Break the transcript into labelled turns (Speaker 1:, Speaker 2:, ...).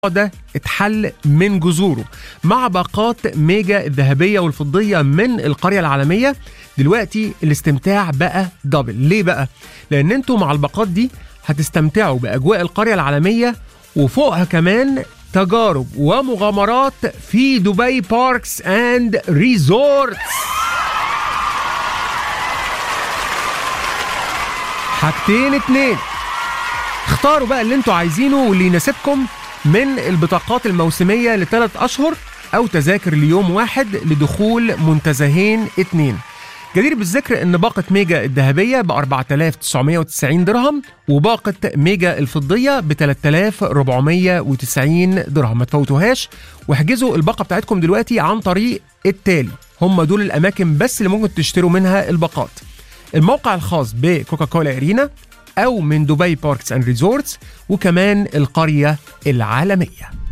Speaker 1: ده اتحل من جذوره مع باقات ميجا الذهبية والفضية من القرية العالمية دلوقتي الاستمتاع بقى دبل ليه بقى؟ لأن انتوا مع الباقات دي هتستمتعوا بأجواء القرية العالمية وفوقها كمان تجارب ومغامرات في دبي باركس اند ريزورتس حاجتين اتنين اختاروا بقى اللي انتوا عايزينه واللي يناسبكم من البطاقات الموسمية لثلاث أشهر أو تذاكر ليوم واحد لدخول منتزهين اتنين جدير بالذكر ان باقة ميجا الذهبية ب 4990 درهم وباقة ميجا الفضية ب 3490 درهم ما تفوتوهاش واحجزوا الباقة بتاعتكم دلوقتي عن طريق التالي هم دول الأماكن بس اللي ممكن تشتروا منها الباقات الموقع الخاص بكوكاكولا ارينا او من دبي باركس اند ريزورتس وكمان القريه العالميه